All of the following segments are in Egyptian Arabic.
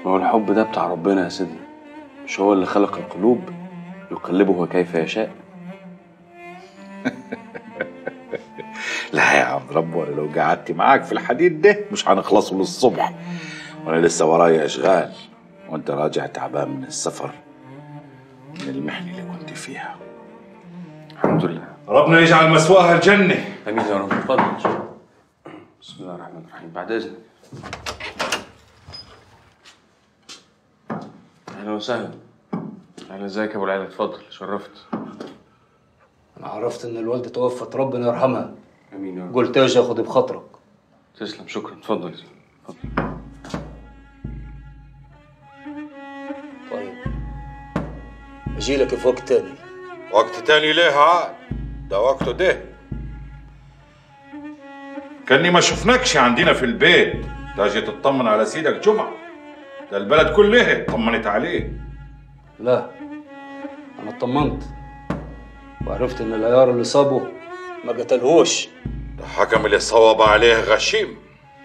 ما هو الحب ده بتاع ربنا يا سيدنا مش هو اللي خلق القلوب يقلبها كيف يشاء لا يا عبد رب وانا لو قعدت معاك في الحديد ده مش هنخلصه للصبح وانا لسه ورايا اشغال وانت راجع تعبان من السفر من المحنه اللي كنت فيها الحمد لله ربنا يجعل مسواها الجنه امين يا رب اتفضل بسم الله الرحمن الرحيم بعد اذنك اهلا وسهلا اهلا ازيك يا ابو العيله اتفضل شرفت انا عرفت ان الوالده توفت ربنا يرحمها امين يا رب قلت اجي اخد بخاطرك تسلم شكرا اتفضل يا سيدي. اتفضل طيب اجي لك في وقت تاني وقت تاني ليه عاد ده وقته ده كاني ما شفناكش عندنا في البيت تاجي تطمن على سيدك جمعة ده البلد كلها اطمنت عليه لا انا اطمنت وعرفت ان العيار اللي صابه ما قتلهوش ده حكم اللي صوب عليه غشيم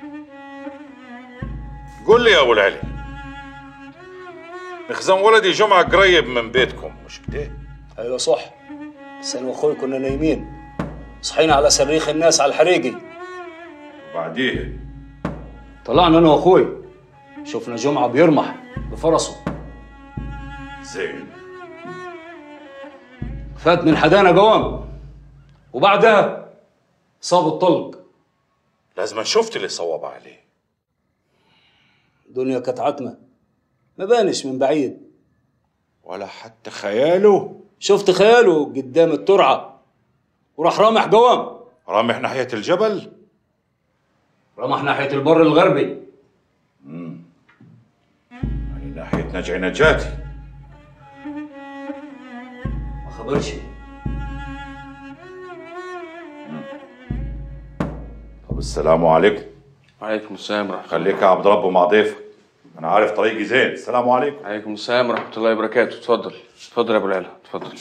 قول لي يا ابو العلي مخزن ولدي جمعة قريب من بيتكم مش كده ايوه صح بس انا واخوي كنا نايمين صحينا على صريخ الناس على الحريقي وبعديه طلعنا انا واخوي شفنا جمعه بيرمح بفرسه زين فات من حدانا قوام وبعدها صاب الطلق لازم شفت اللي صوب عليه الدنيا كانت عتمه ما بانش من بعيد ولا حتى خياله شفت خياله قدام الترعه وراح رامح قوام رامح ناحية الجبل رمح ناحيه البر الغربي يعني ناحية نجع نجاتي ما خبرش طب السلام عليكم وعليكم السلام ورحمه الله خليك يا عبد رب مع ضيفك انا عارف طريقي زين السلام عليكم وعليكم السلام ورحمه الله وبركاته اتفضل اتفضل يا ابو العيله اتفضل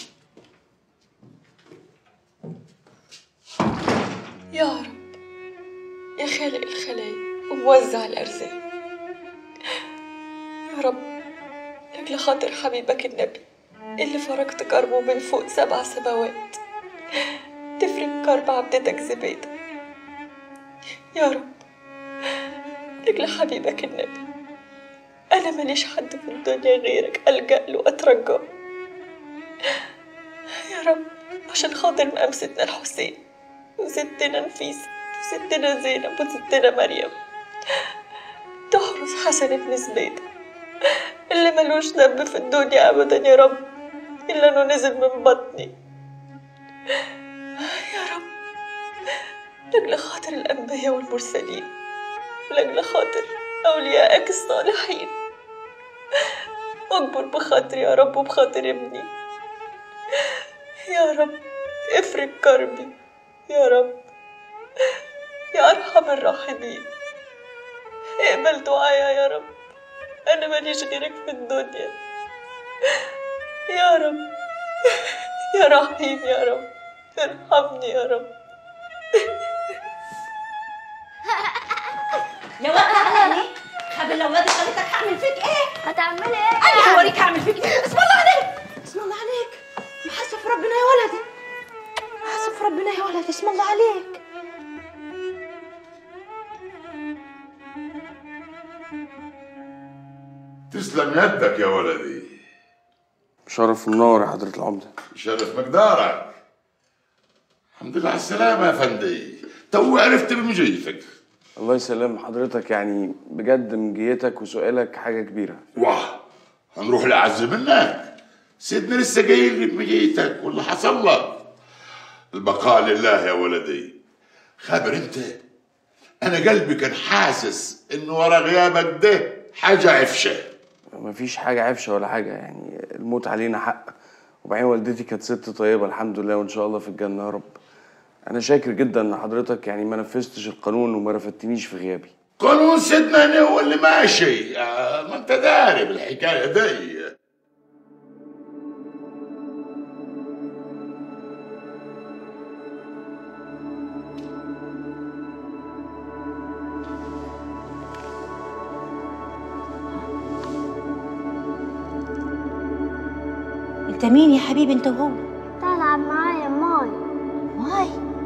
يا رب يا خالق الخلايق وموزع الأرزاق يا رب لأجل خاطر حبيبك النبي اللي فرجت كربه من فوق سبع سماوات تفرج كرب عبدتك زبيدة يا رب لأجل حبيبك النبي أنا ماليش حد في الدنيا غيرك ألجأ له وأترجاه يا رب عشان خاطر مقامستنا الحسين وستنا نفيسة وستنا زينب وستنا مريم تحرس حسن ابن زبيدة اللي ملوش ذنب في الدنيا أبدا يا رب إلا إنه نزل من بطني يا رب لأجل خاطر الأنبياء والمرسلين ولأجل خاطر أوليائك الصالحين واكبر بخاطري يا رب وبخاطر ابني يا رب افرج كربي يا رب يا أرحم الراحمين اقبل دعايا يا رب أنا ماليش غيرك في الدنيا يا رب يا رحيم يا رب ارحمني يا رب يا ولد علي خبر لو ولادي خليتك هعمل فيك ايه؟ هتعملي ايه؟ انا هوريك هعمل فيك ايه اسم الله عليك اسم الله عليك محسب في ربنا يا ولدي محسب في ربنا يا ولدي اسم الله عليك تسلم يدك يا ولدي شرف منور يا حضره العمده شرف مقدارك الحمد لله على السلامة يا فندي تو عرفت بمجيتك الله يسلم حضرتك يعني بجد مجيتك وسؤالك حاجه كبيره واه هنروح لأعز منك سيدنا لسه قايل لي بمجيتك واللي حصل لك البقاء لله يا ولدي خابر انت انا قلبي كان حاسس انه ورا غيابك ده حاجة عفشة مفيش حاجه عفشه ولا حاجه يعني الموت علينا حق وبعدين والدتي كانت ست طيبه الحمد لله وان شاء الله في الجنه يا رب انا شاكر جدا ان حضرتك يعني ما نفذتش القانون وما رفدتنيش في غيابي قانون سيدنا هنا هو اللي ماشي آه، ما انت داري بالحكاية دي انت مين يا حبيبي انت وهو تلعب معايا ماي ماي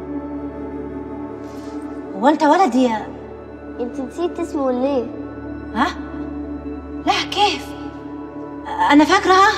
هو انت ولد يا انت نسيت اسمه ليه ها لا كيف انا فاكره ها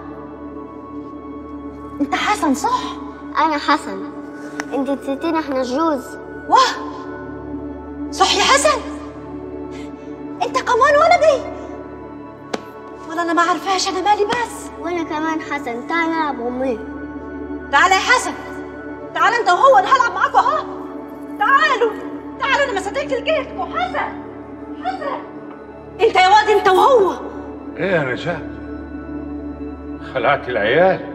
انت حسن صح انا حسن انت نسيتيني احنا جوز واه صح يا حسن انت كمان ولدي ولا انا ما عارفاش انا مالي بس وانا كمان حسن تعال نلعب امي تعال يا حسن تعال انت وهو انا هلعب معاكم اهو تعالوا تعالوا انا ما صدقت لقيتكم حسن حسن انت يا واد انت وهو ايه يا رجال خلعت العيال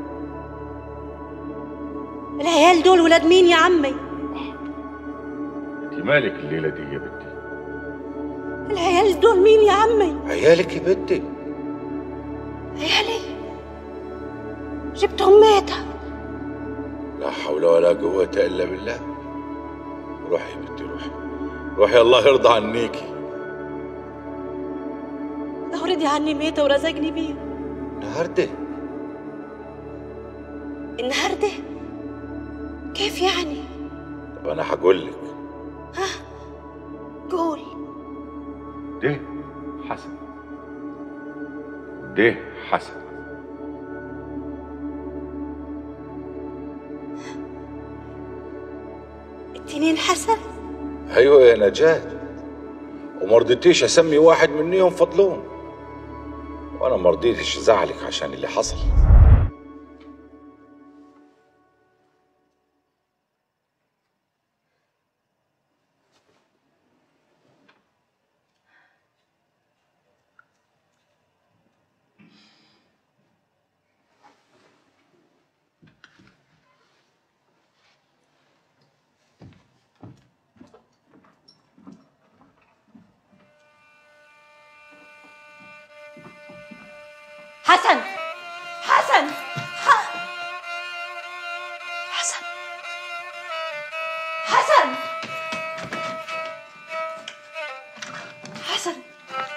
العيال دول ولاد مين يا عمي انت مالك الليله دي يا بنتي العيال دول مين يا عمي عيالك يا بنتي عيالي جبتهم ميتة لا حول ولا قوة إلا بالله روحي يا بنتي روحي روحي الله يرضى عنيكي لو رضي عني ميتة ورزقني بيه النهارده النهاردة كيف يعني طب أنا هقول لك قول ده حسن ده حسن التنين حسن أيوة يا نجاة وما رضيتيش أسمي واحد منيهم فضلهم وأنا ما رضيتش أزعلك عشان اللي حصل حسن حسن ح- حسن حسن حسن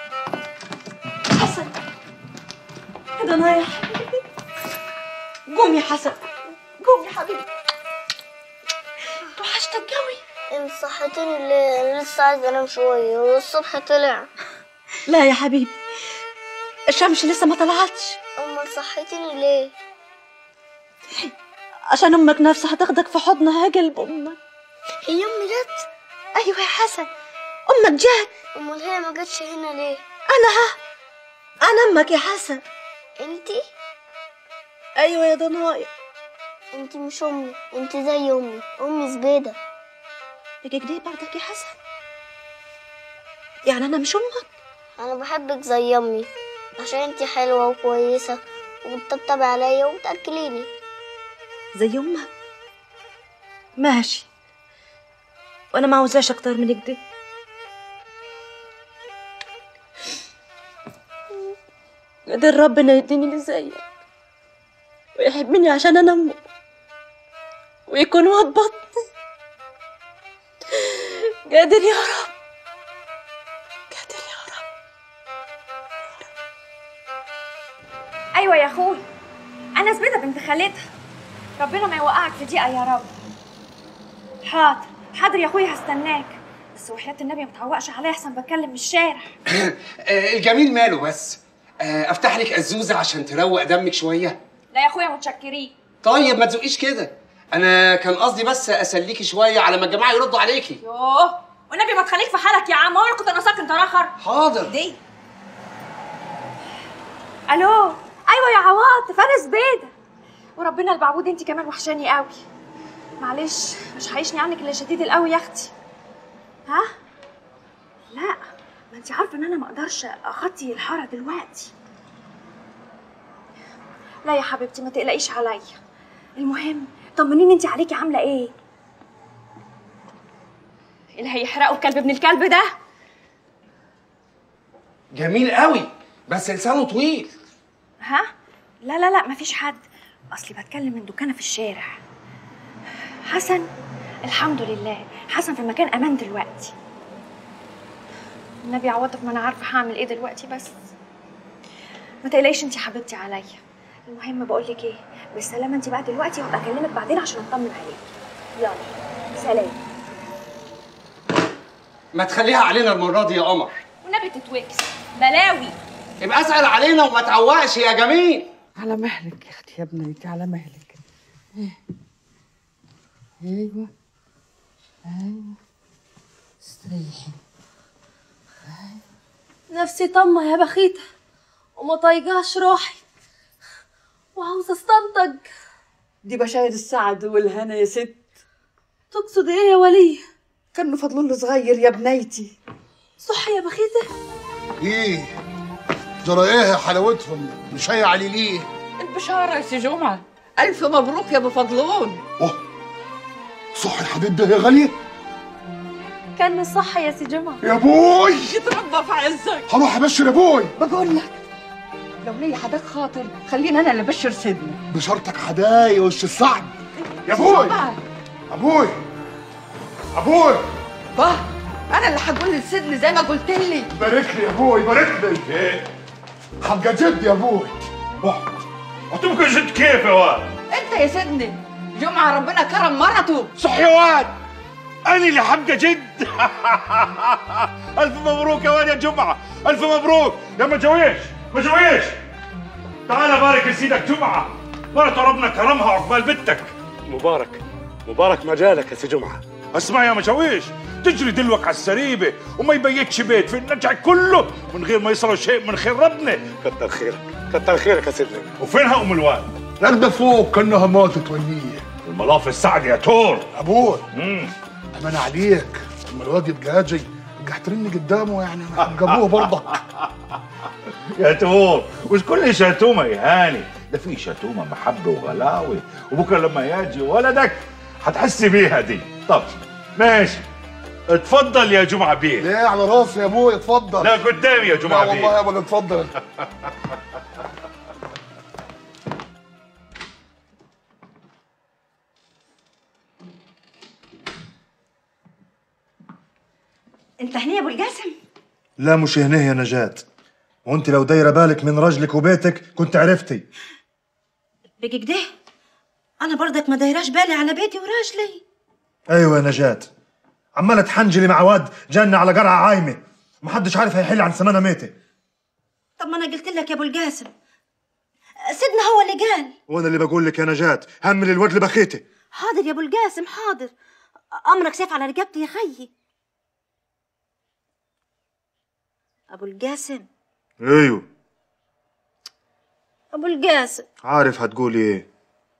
حسن كده انا يا حبيبي قوم يا حسن قوم يا حبيبي وحشتك قوي انت صحتيني الليل انا لسه عايزه انام شويه والصبح طلع لا يا حبيبي الشمس لسه ما طلعتش امال صحتيني ليه عشان امك نفسها هتاخدك في حضنها يا قلب امك هي امي جت ايوه يا حسن امك جات امال هي ما جاتش هنا ليه انا ها انا امك يا حسن انتي ايوه يا ضنايا انتي مش امي انتي زي امي امي زبيده بقى كده بعدك يا حسن يعني انا مش امك انا بحبك زي امي عشان انتي حلوه وكويسه وبتطبطبي عليا وبتاكليني زي امك ماشي وانا ما عاوزاش اكتر من كده قدر ربنا يديني اللي زيك ويحبني عشان انا امه ويكون واد بطني قادر يا رب قادر يا رب ايوه يا اخوي انا زبيده بنت خالتها ربنا ما يوقعك في ضيقه يا رب حاضر حاضر يا اخوي هستناك بس وحياة النبي ما تعوقش عليا احسن بتكلم من الشارع آه، الجميل ماله بس آه، افتح لك ازوزه عشان تروق دمك شويه لا يا اخويا متشكرين طيب ما تزقيش كده انا كان قصدي بس اسليكي شويه على ما الجماعه يردوا عليكي يوه والنبي ما تخليك في حالك يا عم هو أنا كنت انا ساكن تراخر حاضر دي الو ايوه يا عواطف انا زبيده وربنا البعبود انت كمان وحشاني قوي معلش مش هيشني عنك الا شديد القوي يا اختي ها لا ما انت عارفه ان انا ما اقدرش اخطي الحاره دلوقتي لا يا حبيبتي ما تقلقيش عليا المهم طمنيني انت عليكي عامله ايه اللي هيحرقوا الكلب ابن الكلب ده جميل قوي بس لسانه طويل ها لا لا لا مفيش حد اصلي بتكلم من دكانه في الشارع حسن الحمد لله حسن في مكان امان دلوقتي النبي عواطف ما انا عارفه هعمل ايه دلوقتي بس ما تقلقيش انت حبيبتي عليا المهم بقول لك ايه بالسلامه انت بقى دلوقتي وابقى اكلمك بعدين عشان اطمن عليك يلا سلام ما تخليها علينا المره دي يا قمر والنبي تتوكس بلاوي يبقى اسال علينا وما تعوقش يا جميل على مهلك يا اختي يا بنيتي على مهلك إيه. ايوه ايوه استريحي نفسي طمة يا بخيتة وما طايقاش روحي وعاوزة استنطق دي بشاير السعد والهنا يا ست تقصد ايه يا ولية؟ كانوا فضلوا له صغير يا بنيتي صح يا بخيتة؟ ايه جرى ايه يا حلاوتهم مش هي علي ليه البشارة يا سي جمعة ألف مبروك يا أبو فضلون صح الحبيب ده يا غالية كان صح يا سي جمعة يا بوي يتربى في عزك هروح ابشر يا بوي بقول لك لو ليا حداك خاطر خليني أنا اللي بشر سيدنا بشرطك حدايا وش الصعب يا بوي ابوي ابوي باه أنا اللي هقول لسيدنا زي ما قلت لي بارك لي يا بوي بارك لي ايه حبقى جد يا بوي هتبقى جد كيف يا واد أنت يا سيدنا جمعة ربنا كرم مرته صح يا واد انا اللي حبقى جد الف مبروك يا واد يا جمعه الف مبروك يا مجويش مجويش تعال بارك لسيدك جمعه مرته ربنا كرمها عقبال بنتك مبارك مبارك مجالك يا سي جمعه اسمع يا مشاويش تجري دلوك على السريبه وما يبيتش بيت في النجع كله من غير ما يصلوا شيء من خير ربنا كتر خيرك كتر خيرك يا سيدنا وفينها ام الواد راكده فوق كانها ماتت ونيه الملاف السعد يا تور ابوي مم. امان عليك لما الواد يبقى هاجي يبقى احترمني قدامه يعني انا هبقى ابوه برضك يا تور مش كل شاتومه يا هاني ده في شاتومه محبه وغلاوه وبكره لما يجي ولدك هتحسي بيها دي طب ماشي اتفضل يا جمعه بيه ليه على راسي يا ابوي اتفضل لا قدامي يا جمعه لا بيه والله ابدا اتفضل انت هنا يا ابو الجاسم لا مش هنا يا نجاة وانت لو دايره بالك من رجلك وبيتك كنت عرفتي بيجي كده انا برضك ما دايراش بالي على بيتي وراجلي ايوه يا نجاة عمالة تحنجلي مع واد جنة على قرعة عايمة محدش عارف هيحل عن سمانة ميتة طب ما انا قلت لك يا ابو الجاسم سيدنا هو اللي قال وانا اللي بقول لك يا نجاة همل الواد اللي بخيتي حاضر يا ابو الجاسم حاضر امرك سيف على رقبتي يا خيي ابو الجاسم ايوه ابو الجاسم عارف هتقولي ايه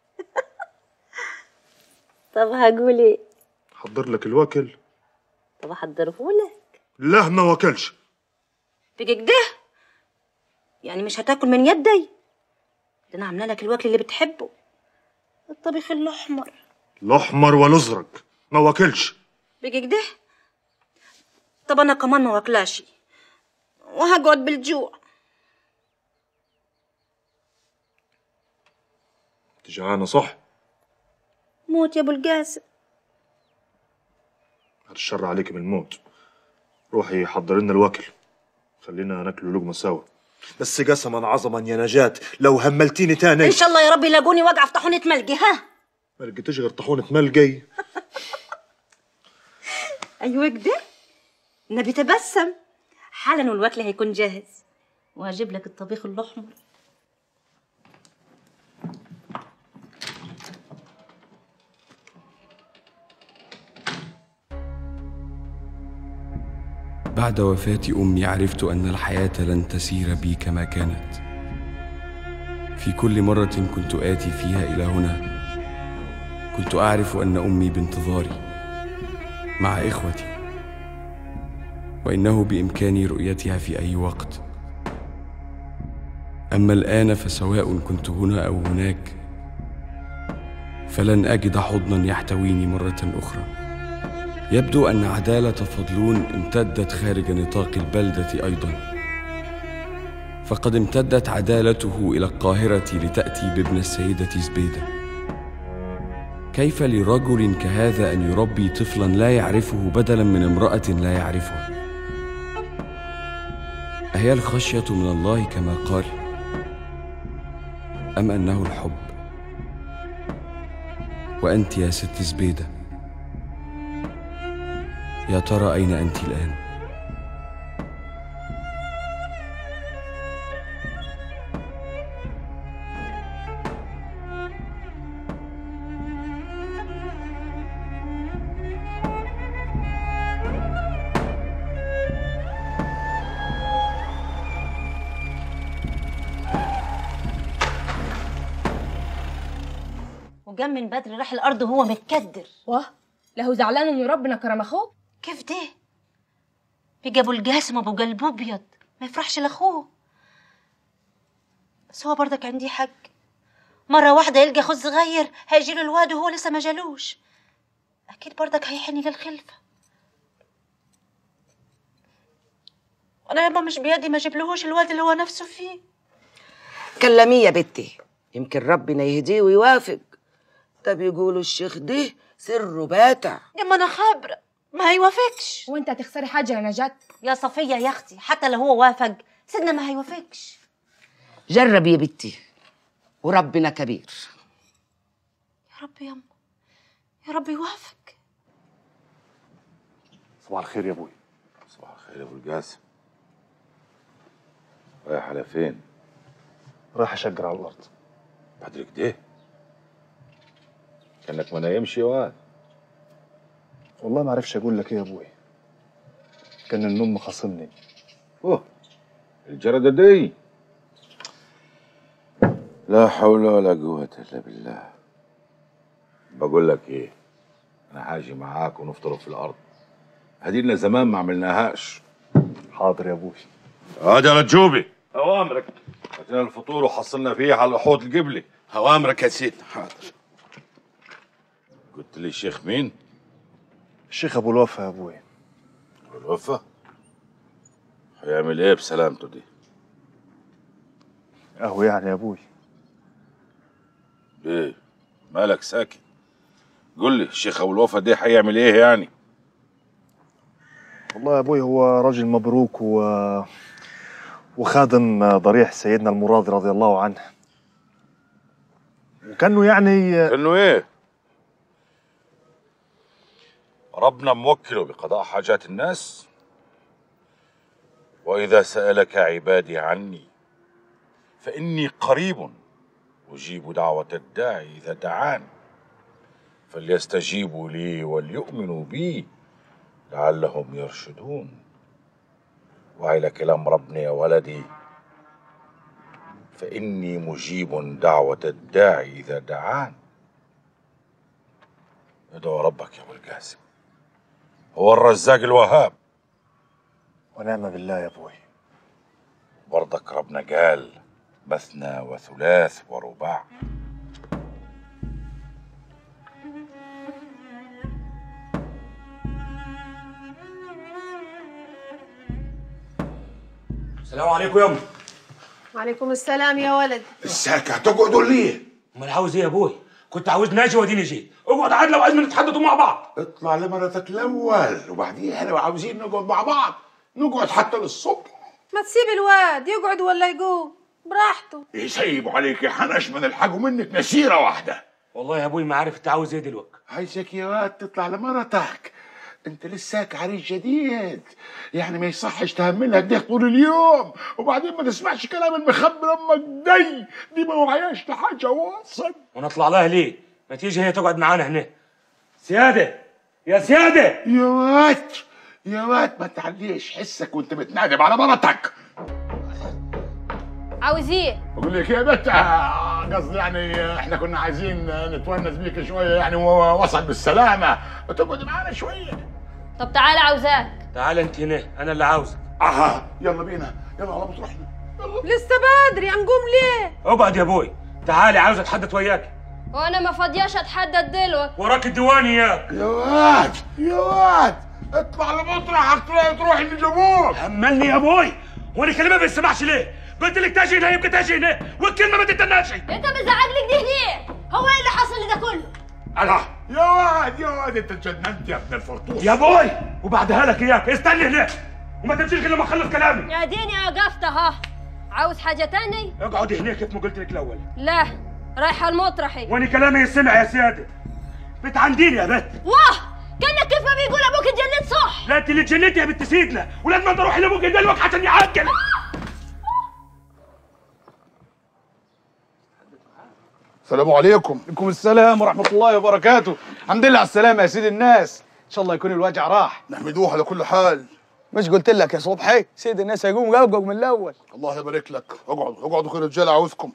طب هقول ايه حضر لك الوكل طب احضرهولك لا ما وكلش بيجي كده يعني مش هتاكل من يدي ده انا عامله لك الوكل اللي بتحبه الطبيخ الاحمر الاحمر والازرق ما وكلش بيجي كده طب انا كمان ما واكلاش وهقعد بالجوع انت جعانة صح موت يا ابو الجاسم هذا الشر عليك من الموت روحي حضر لنا الوكل خلينا ناكل لقمة سوا بس قسما عظما يا نجاة لو هملتيني تاني ان شاء الله يا رب يلاقوني واقعه في طاحونه ملقي ها ما لقيتش غير طحونة ملقي ايوه كده النبي تبسم حالا والوكل هيكون جاهز وهجيب لك الطبيخ الاحمر بعد وفاة أمي عرفت أن الحياة لن تسير بي كما كانت. في كل مرة كنت آتي فيها إلى هنا، كنت أعرف أن أمي بانتظاري مع إخوتي، وإنه بإمكاني رؤيتها في أي وقت. أما الآن فسواء كنت هنا أو هناك، فلن أجد حضنا يحتويني مرة أخرى. يبدو أن عدالة فضلون امتدت خارج نطاق البلدة أيضا فقد امتدت عدالته إلى القاهرة لتأتي بابن السيدة زبيدة كيف لرجل كهذا أن يربي طفلا لا يعرفه بدلا من امرأة لا يعرفها أهي الخشية من الله كما قال أم أنه الحب وأنت يا ست زبيدة يا ترى أين أنت الآن وجا من بدري راح الارض وهو متكدر واه له زعلان ان ربنا كرم اخوه كيف ده بيجي ابو الجاسم ابو قلب ابيض ما يفرحش لاخوه بس هو برضك عندي حق مرة واحدة يلقى اخوه صغير هيجيله الواد وهو لسه ما جالوش أكيد برضك هيحن للخلفة أنا يابا مش بيدي ما جبلهوش الواد اللي هو نفسه فيه كلميه يا بنتي يمكن ربنا يهديه ويوافق ده بيقولوا الشيخ ده سره باتع يا ما أنا خابرة ما هيوافقش وانت هتخسري حاجة يا نجاة يا صفية يا أختي حتى لو هو وافق سيدنا ما هيوافقش جرب يا بنتي وربنا كبير يا رب يا أم يا رب يوافق صباح الخير يا ابوي صباح الخير يا ابو القاسم رايح على فين؟ رايح اشجر على الارض بعد كده كانك ما نايمش يا واد والله ما عرفش اقول لك ايه يا ابوي كان النوم مخاصمني اوه الجردة دي لا حول ولا قوة إلا بالله بقول لك إيه أنا هاجي معاك ونفطر في الأرض هدينا زمان ما عملناهاش حاضر يا ابوي هذا يا رجوبي أوامرك هاتنا الفطور وحصلنا فيه على حوض القبلي أوامرك يا سيدنا حاضر قلت لي الشيخ مين؟ الشيخ ابو الوفا يا ابوي الوفا هيعمل إيه بسلامته دي؟ اهو يعني يا ابوي ليه؟ مالك ساكت؟ قول لي الشيخ أبو الوفا ده هيعمل إيه يعني؟ والله يا ابوي هو راجل مبروك و وخادم ضريح سيدنا المراد رضي الله عنه وكانه يعني كانه ايه؟ ربنا موكله بقضاء حاجات الناس وإذا سألك عبادي عني فإني قريب أجيب دعوة الداعي إذا دعان فليستجيبوا لي وليؤمنوا بي لعلهم يرشدون وعلى كلام ربنا يا ولدي فإني مجيب دعوة الداعي إذا دعان ادعو ربك يا أبو القاسم هو الرزاق الوهاب ونعم بالله يا ابوي برضك ربنا قال مثنى وثلاث ورباع السلام عليكم يا امي وعليكم السلام يا ولد الساكة هتقعدوا ليه؟ امال عاوز ايه يا ابوي كنت عاوز ناجي واديني جيت اقعد عاد لو عايزين نتحدثوا مع بعض اطلع لمرتك الأول وبعديها لو عاوزين نقعد مع بعض نقعد حتى للصبح ما تسيب الواد يقعد ولا يقوم براحته يسيبوا عليك يا حنش من الحاجة منك مسيرة واحدة والله يا ابوي ما عارف انت عاوز ايه دلوقتي عايزك يا واد تطلع لمرتك انت لساك عريس جديد يعني ما يصحش تهملها كده طول اليوم وبعدين ما تسمعش كلام المخبر امك دي دي ما وعياش لحاجه وصل ونطلع لها ليه ما تيجي هي تقعد معانا هنا سياده يا سياده يا واد يا واد ما تعليش حسك وانت بتنادم على مرتك عاوز ايه بقول لك يا بت آه، قصدي يعني احنا كنا عايزين نتونس بيك شويه يعني ووصل بالسلامه تقعد معانا شويه طب تعالى عاوزاك تعال انت هنا انا اللي عاوزك اها يلا بينا يلا على مطرحنا لسه بدري هنقوم ليه اقعد يا ابوي تعالي عاوز اتحدث وياك وانا ما فاضياش اتحدد دلوقتي وراك الديوان اياك يا واد يا واد اطلع لمطرحك تلاقي تروح اللي جابوك هملني يا ابوي وانا كلمه ما بيسمعش ليه قلت لك تاجي هنا يبقى تاجي هنا والكلمه ما تتناش انت مزعج لك دي ليه هو ايه اللي حصل لده كله الله يا واد يا واد انت اتجننت يا ابن الفرطوس يا ابوي وبعدها لك اياك استني هنا وما تمشيش غير لما اخلص كلامي يا ديني وقفت اهو عاوز حاجة تاني؟ اقعد هناك كيف ما قلت لك الاول لا رايحة المطرحي وانا كلامي يسمع يا سيادة بتعنديني يا بت واه كانك كيف ما بيقول ابوك اتجننت صح لا انت اللي اتجننتي يا بنت سيدنا ولازم انت اروح لابوك دلوقتي عشان يعقل السلام عليكم عليكم السلام ورحمة الله وبركاته الحمد لله على السلامة يا سيدي الناس إن شاء الله يكون الوجع راح نحمدوه على كل حال مش قلت لك يا صبحي سيد الناس هيقوم قوقوا من الأول الله يبارك لك اقعدوا اقعدوا كده رجاله عاوزكم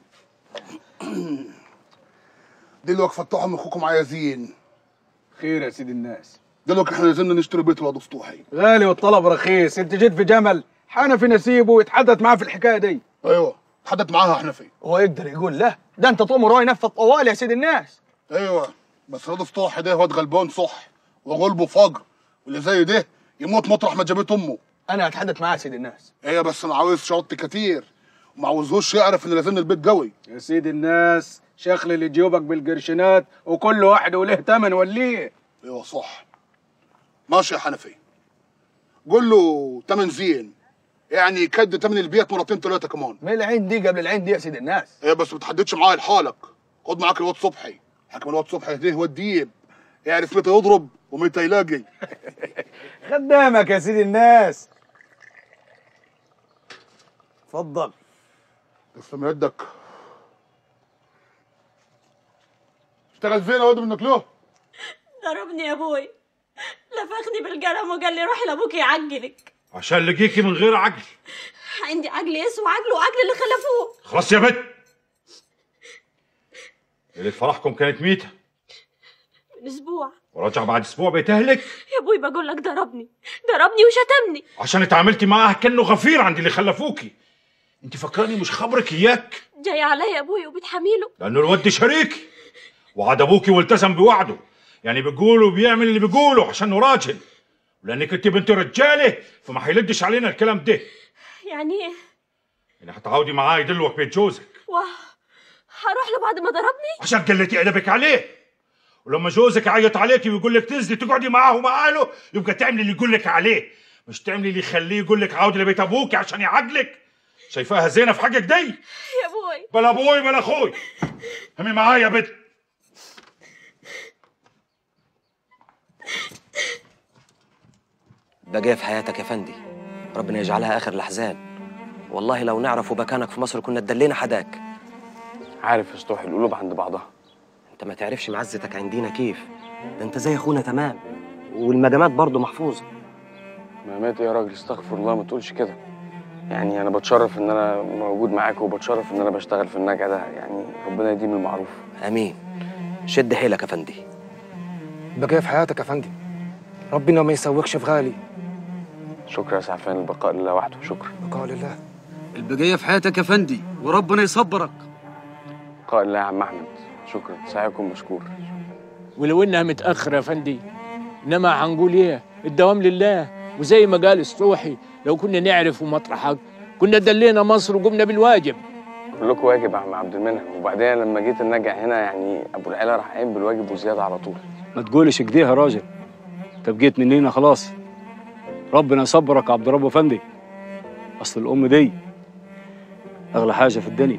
دلوقتي فتحوا مخكم عايزين خير يا سيدي الناس دلوقتي احنا نزلنا نشتري بيت الواد اسطوحي غالي والطلب رخيص انت جيت في جمل حنفي نسيبه ويتحدث معاه في الحكايه دي ايوه تحدث معاها حنفي هو يقدر يقول لا ده انت طول راي نفذ طوال يا سيدي الناس ايوه بس الواد اسطوحي ده واد غلبان صح وغلبه فجر واللي زي ده يموت مطرح ما جابت امه انا هتحدث معاه يا سيدي الناس ايه بس انا عاوز شرط كتير وما عاوزهوش يعرف ان لازم البيت قوي يا سيدي الناس شخل اللي جيوبك بالقرشينات وكل واحد وله تمن وليه ايوه صح ماشي يا حنفي قول له تمن زين يعني كد تمن البيت مرتين ثلاثه كمان من العين دي قبل العين دي يا سيدي الناس ايه بس ما تحددش معايا لحالك خد معاك الواد صبحي حكم الواد صبحي ده هو الديب يعرف متى يضرب ومتى يلاقي خدامك يا سيدي الناس اتفضل تسلم يدك اشتغل فين يا واد منك له ضربني يا ابوي لفخني بالقلم وقال لي روحي لابوك يعقلك عشان لقيكي من غير عقل عندي عقل يسوى عقله وعقل اللي خلفوه خلاص يا بت ليلة فرحكم كانت ميتة من اسبوع ورجع بعد اسبوع بيتهلك يا ابوي بقول لك ضربني ضربني وشتمني عشان اتعاملتي معاه كانه غفير عند اللي خلفوكي انت فكراني مش خبرك اياك جاي عليا يا ابوي وبتحميله لانه الود شريكي وعد ابوكي والتزم بوعده يعني بيقول وبيعمل اللي بيقوله عشانه راجل ولانك انت بنت رجاله فما حيلدش علينا الكلام ده يعني ايه يعني هتعاودي معاه يدلوك بيت جوزك واه هروح له بعد ما ضربني عشان قلتي ادبك عليه ولما جوزك يعيط عليكي ويقول لك تنزلي تقعدي معاه ومع اهله يبقى تعملي اللي يقول لك عليه مش تعملي اللي يخليه يقول لك عودي لبيت ابوك عشان يعقلك شايفاها زينه في حقك دي يا ابوي بلا ابوي بلا اخوي همي معايا يا بنت بقية في حياتك يا فندي ربنا يجعلها آخر الأحزان والله لو نعرف مكانك في مصر كنا ادلينا حداك عارف يا سطوح القلوب عند بعضها انت ما تعرفش معزتك عندينا كيف ده انت زي اخونا تمام والمجامات برضه محفوظة مهمات ايه يا راجل استغفر الله ما تقولش كده يعني انا بتشرف ان انا موجود معاك وبتشرف ان انا بشتغل في النجع ده يعني ربنا يديم المعروف امين شد حيلك يا فندي بقية في حياتك يا فندم ربنا ما يسوقش في غالي شكرا يا سعفان البقاء لله وحده شكرا بقاء لله البقية في حياتك يا فندي وربنا يصبرك بقاء لله يا عم احمد شكرا سعيكم مشكور ولو انها متاخره يا فندي انما هنقول ايه الدوام لله وزي ما قال السطوحي لو كنا نعرف مطرحك كنا دلينا مصر وقمنا بالواجب كلكم واجب يا عم عبد المنعم وبعدين لما جيت النجع هنا يعني ابو العيله راح قايم بالواجب وزياده على طول ما تقولش كده يا راجل انت بقيت مننا خلاص ربنا يصبرك يا عبد رب افندي اصل الام دي اغلى حاجه في الدنيا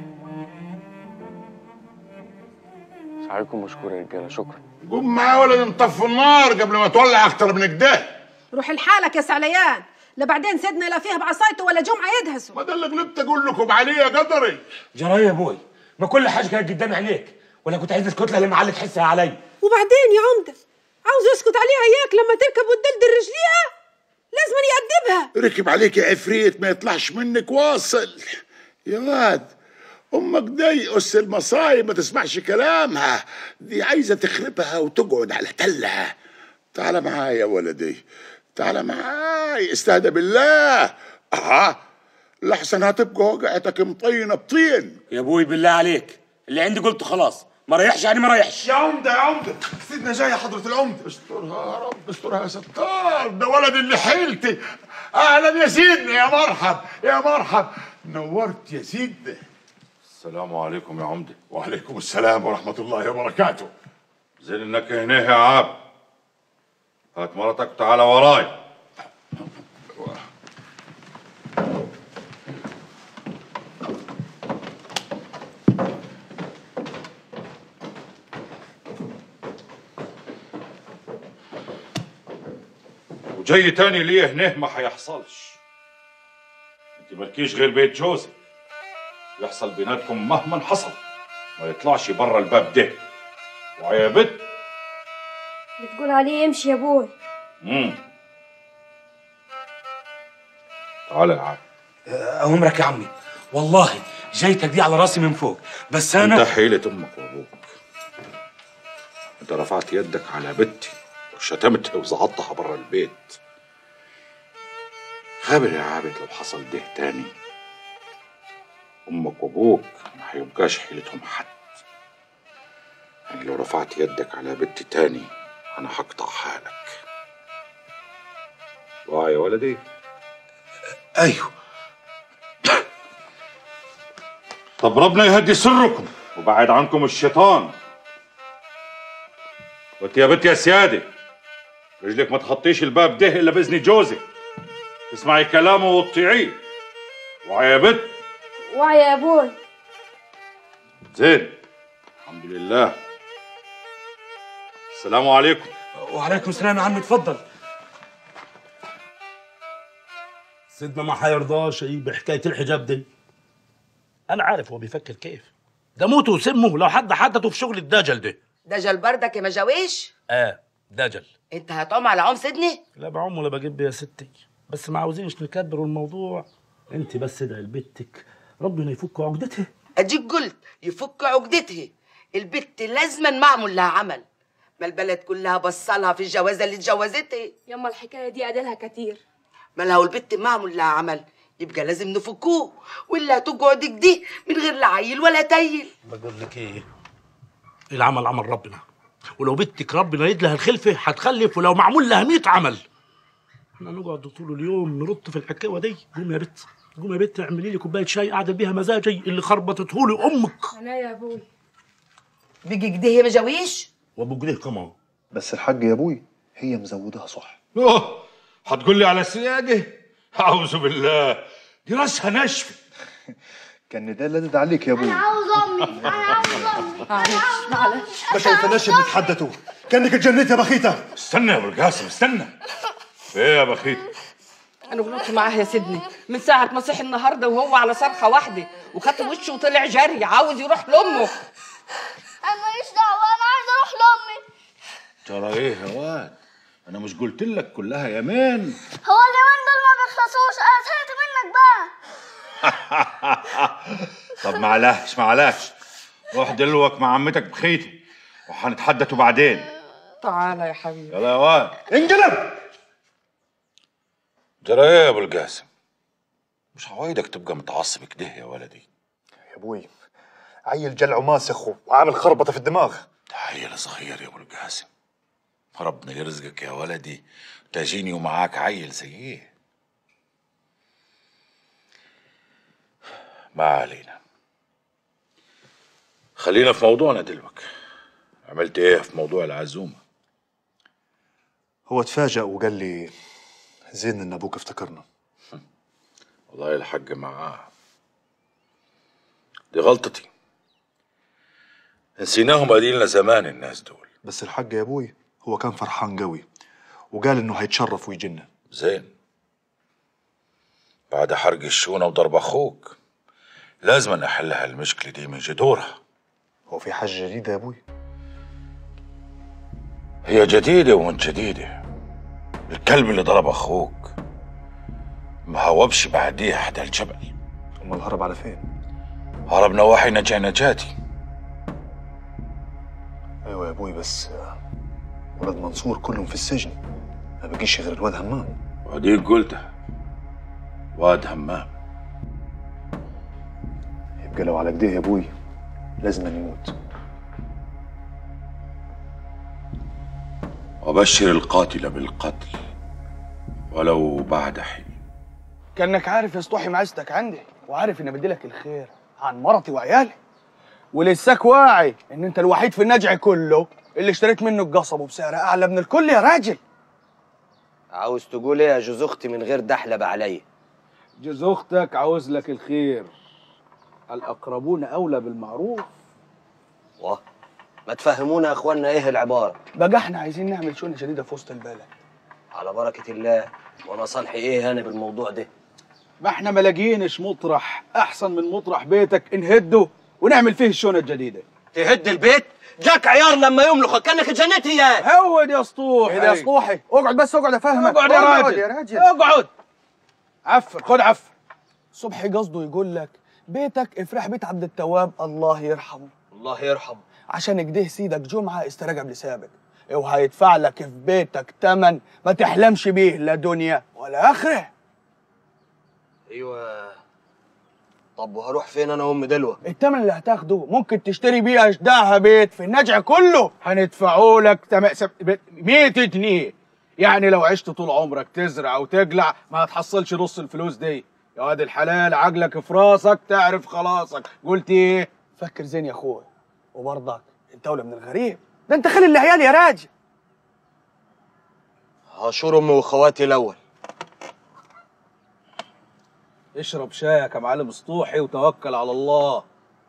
سعيكم مشكور يا رجاله شكرا قوم معاه ولا نطفي النار قبل ما تولع اكتر من كده روح لحالك يا سعليان لا بعدين سيدنا لا فيها بعصايته ولا جمعه يدهسوا ما ده اللي غلبت اقول لكم عليه يا قدري جرايه يا ابوي ما كل حاجه كانت قدامي عينيك ولا كنت عايز الكتله اللي معلق تحسها عليا وبعدين يا عمده عاوز يسكت عليها اياك لما تركب وتدلدل رجليها لازم يأدبها ركب عليك يا عفريت ما يطلعش منك واصل يا واد امك دي اس المصايب ما تسمعش كلامها دي عايزه تخربها وتقعد على تلها تعال معايا يا ولدي تعال معاي استهدى بالله اه لحسن هتبقى وقعتك مطينه بطين يا ابوي بالله عليك اللي عندي قلته خلاص ما ريحش يعني ما ريحش يا عمده يا عمده سيدنا جاي يا حضره العمده استرها يا رب استرها يا ستار ده ولد اللي حيلتي اهلا يا سيدنا يا مرحب يا مرحب نورت يا سيدنا السلام عليكم يا عمده وعليكم السلام ورحمه الله وبركاته زين انك هنا يا عاب هات مرتك وتعالى وراي جاي تاني ليه هنا ما حيحصلش انت مالكيش غير بيت جوزك يحصل بيناتكم مهما حصل ما يطلعش برا الباب ده ويا بت بتقول عليه يمشي يا ابوي مم. تعال يا عم أمرك يا عمي والله جايتك دي على راسي من فوق بس أنا انت حيلة امك وابوك انت رفعت يدك على بنتي وشتمتها وزعطتها برا البيت خابر يا عابد لو حصل ده تاني امك وابوك ما هيبقاش حيلتهم حد يعني لو رفعت يدك على بنتي تاني انا هقطع حالك واعي يا ولدي أيوه طب ربنا يهدي سركم وبعد عنكم الشيطان وانت يا بنت يا سيادة رجلك ما تخطيش الباب ده الا باذن جوزك تسمعي كلامه وتطيعيه وعي يا بنت وعي يا ابوي زين الحمد لله السلام عليكم وعليكم السلام يا عمي اتفضل سيدنا ما حيرضاش ايه بحكايه الحجاب دي انا عارف هو بيفكر كيف ده موته وسمه لو حد حدته في شغل الدجل ده دجل بردك يا مجاويش اه دجل انت هتقوم على عم سيدني لا بعم ولا بجيب يا ستي بس ما عاوزينش نكبر الموضوع انت بس ادعي لبنتك ربنا يفك عقدتها اديك قلت يفك عقدتها البت لازما معمول لها عمل ما البلد كلها بصلها في الجوازه اللي اتجوزتها يما الحكايه دي ادالها كتير ما لو البت معمول لها عمل يبقى لازم نفكوه ولا تقعدك دي من غير لا عيل ولا تيل بقول لك ايه العمل عمل ربنا ولو بنتك ربنا يدلها الخلفه هتخلف ولو معمول لها 100 عمل احنا نقعد طول اليوم نرد في الحكاوه دي قوم يا بت قوم يا بت اعملي لي كوبايه شاي قاعده بيها مزاجي اللي خربطته لي امك انا يا ابوي بيجي كده يا مجاويش وابو كده كمان بس الحاج يا ابوي هي مزودها صح اوه هتقول لي على سياده اعوذ بالله دي راسها ناشفه كان ده اللي ده عليك يا ابوي عاوز امي انا عاوز امي معلش معلش ما شايفناش بنتحدثوا كانك اتجنيت يا بخيته استنى يا ابو القاسم استنى ايه يا بخيت انا غلطت معاه يا سيدني من ساعه ما صحي النهارده وهو على صرخه واحده وخد وشه وطلع جري عاوز يروح لامه انا ماليش دعوه انا عايزه اروح لامي ترى ايه يا واد انا مش قلت لك كلها يمين هو اليومين دول ما بيخلصوش انا زهقت منك بقى طب معلش معلش روح دلوك مع عمتك بخيتي وهنتحدثوا بعدين تعالى يا حبيبي يلا يا واد انقلب ترى ايه يا ابو القاسم مش عوايدك تبقى متعصب كده يا ولدي يا ابوي عيل جلع وماسخ وعامل خربطه في الدماغ عيل صغير يا ابو القاسم ربنا يرزقك يا ولدي تجيني ومعاك عيل زيه ما علينا خلينا في موضوعنا دلوقتي عملت ايه في موضوع العزومه هو تفاجأ وقال لي زين ان ابوك افتكرنا والله الحق معاه دي غلطتي نسيناهم قليلنا زمان الناس دول بس الحاج يا ابوي هو كان فرحان قوي وقال انه هيتشرف ويجينا زين بعد حرق الشونة وضرب أخوك لازم نحل هالمشكلة دي من جذورها هو في حاجه جديده يا ابوي هي جديدة ومن جديدة الكلب اللي ضرب أخوك ما هوبش بعديه حدا الجبل امال هرب على فين هرب نواحي نجا نجاتي ايوه يا ابوي بس آه، ولاد منصور كلهم في السجن ما بقيش غير الواد همام وديك قلتها واد همام يبقى لو على كده يا ابوي لازم نموت وبشر القاتل بالقتل ولو بعد حين كانك عارف يا سطوحي معزتك عندي وعارف اني بديلك الخير عن مرتي وعيالي ولساك واعي ان انت الوحيد في النجع كله اللي اشتريت منه القصب وبسعر اعلى من الكل يا راجل عاوز تقول ايه يا جوز اختي من غير دحلب عليا جوز اختك عاوز لك الخير الاقربون اولى بالمعروف واه ما تفهمونا يا اخوانا ايه العباره بقى احنا عايزين نعمل شؤون شديده في وسط البلد على بركه الله وانا صالحي ايه انا بالموضوع ده ما احنا ما لاقيينش مطرح احسن من مطرح بيتك نهده ونعمل فيه الشونه الجديده تهد البيت جاك عيار لما يملخ كانك اتجنيت اياه هود يا اسطوحي يا اسطوحي اقعد بس اقعد افهمك اقعد يا راجل. يا راجل اقعد عفر خد عفر صبحي قصده يقول لك بيتك افرح بيت عبد التواب الله يرحمه الله يرحمه عشان كده سيدك جمعه استرجع لسابق وهيدفع لك في بيتك تمن ما تحلمش بيه لا دنيا ولا اخره ايوه طب وهروح فين انا وام دلوه التمن اللي هتاخده ممكن تشتري بيه اشداها بيت في النجع كله هندفعوا لك تم... سب... ب- 100 جنيه يعني لو عشت طول عمرك تزرع وتقلع ما هتحصلش نص الفلوس دي يا واد الحلال عقلك في راسك تعرف خلاصك قلت ايه فكر زين يا اخويا وبرضك انت اولى من الغريب ده انت خلي العيال يا راجل هشور امي واخواتي الاول اشرب شايك يا معلم سطوحي وتوكل على الله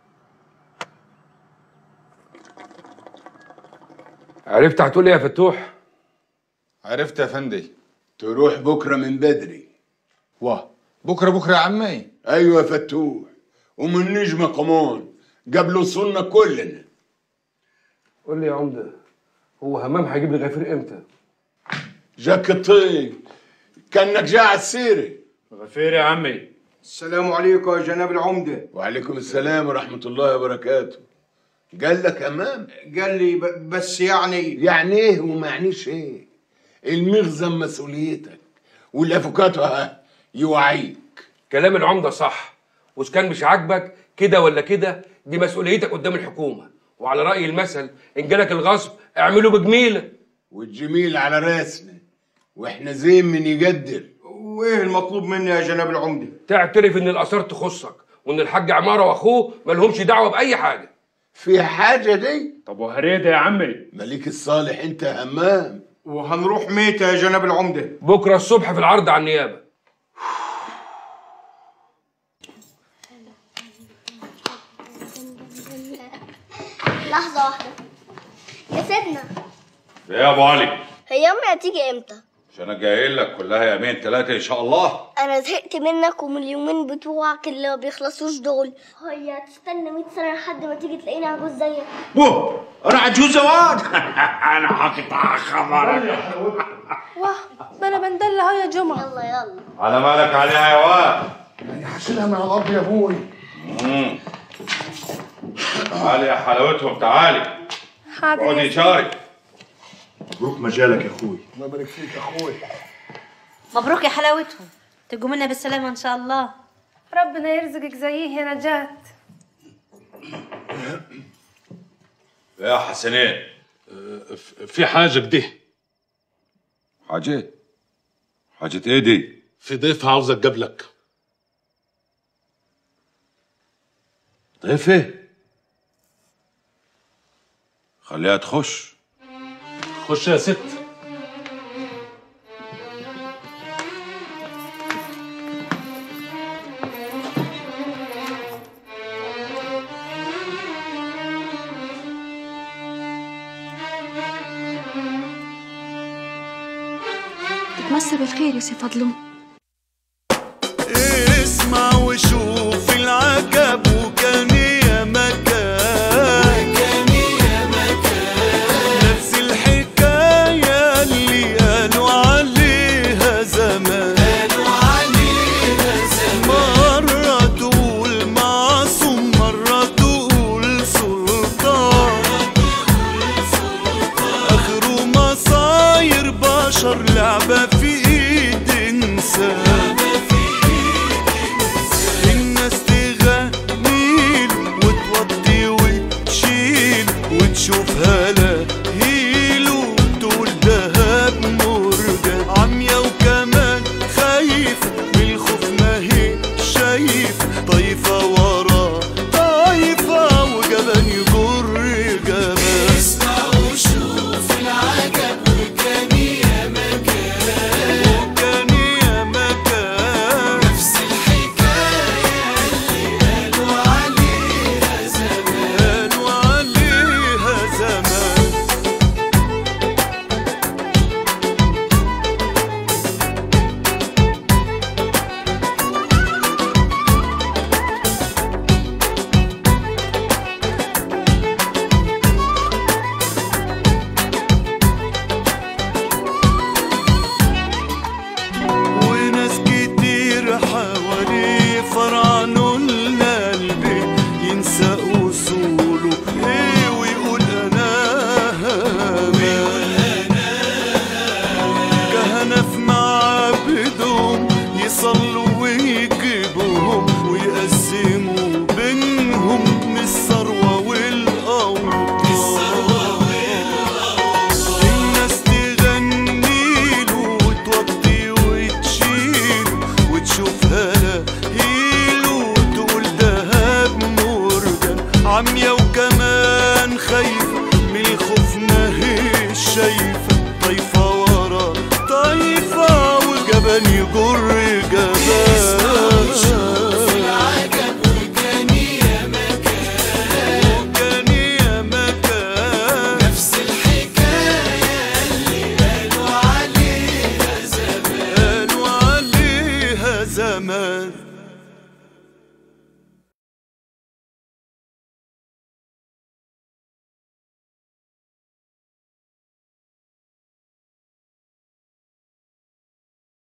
عرفت هتقول ايه يا فتوح؟ عرفت يا فندي تروح بكره من بدري واه بكره بكره يا عمي ايوه يا فتوح ومن نجمه كمان قبل وصولنا كلنا قول لي يا عمده هو همام هيجيب لي غفير امتى؟ جاك الطيب كانك جاي على السيره غفير يا عمي السلام عليكم يا جناب العمده وعليكم السلام ورحمه الله وبركاته قال لك امام قال لي ب... بس يعني يعني ايه ومعنيش ايه المخزن مسؤوليتك والافوكاتو ها يوعيك كلام العمده صح وإذا كان مش عاجبك كده ولا كده دي مسؤوليتك قدام الحكومه وعلى راي المثل ان جالك الغصب اعمله بجميله والجميل على راسنا واحنا زين من يقدر وايه المطلوب مني يا جناب العمده تعترف ان الاثار تخصك وان الحاج عماره واخوه مالهمش دعوه باي حاجه في حاجه دي طب وهريده يا عمي مليك الصالح انت همام وهنروح ميتة يا جناب العمده بكره الصبح في العرض على النيابه لحظة واحدة يا سيدنا ايه يا ابو علي هي أمي هتيجي إمتى؟ مش انا جاي لك كلها يومين ثلاثه ان شاء الله أنا زهقت منك ومن اليومين بتوعك اللي ما بيخلصوش دول هي هتستنى 100 سنة لحد ما تيجي تلاقيني عجوز زيك بوه انا عجوز زواد انا هقطع خبرك واه ده انا بندلع اهو يا جمعه يلا يلا على مالك عليها يا واد هشيلها من على الارض يا ابوي مم. تعالي يا حلاوتهم تعالي حاضر اقعدي يا شارك مبروك مجالك يا اخوي الله يبارك فيك يا اخوي مبروك يا حلاوتهم تجوا منا بالسلامة إن شاء الله ربنا يرزقك زيه يا نجاة يا حسنين في حاجه كده حاجة حاجة ايه دي؟ في ضيف عاوزك قبلك ضيفة خليها تخش خش يا ست تتمسى بالخير يا سي فضلون اسمع وشوف العجب وكان يا مكان وكان يا مكان نفس الحكاية اللي قالوا عليها زمان قالوا عليها زمان مرة تقول معصوم مرة تقول سلطان آخره مصاير بشر لعبة في ايد انسان الناس تغنيل وتوطي وتشيل وتشوفها لهيل وتقول دهب مرجان عمية وكمان خايف من الخوف ما هي شايف طايفة ورا طايفة وجبان يجر جبان اسمع وشوف العجب وكان يا مكان جر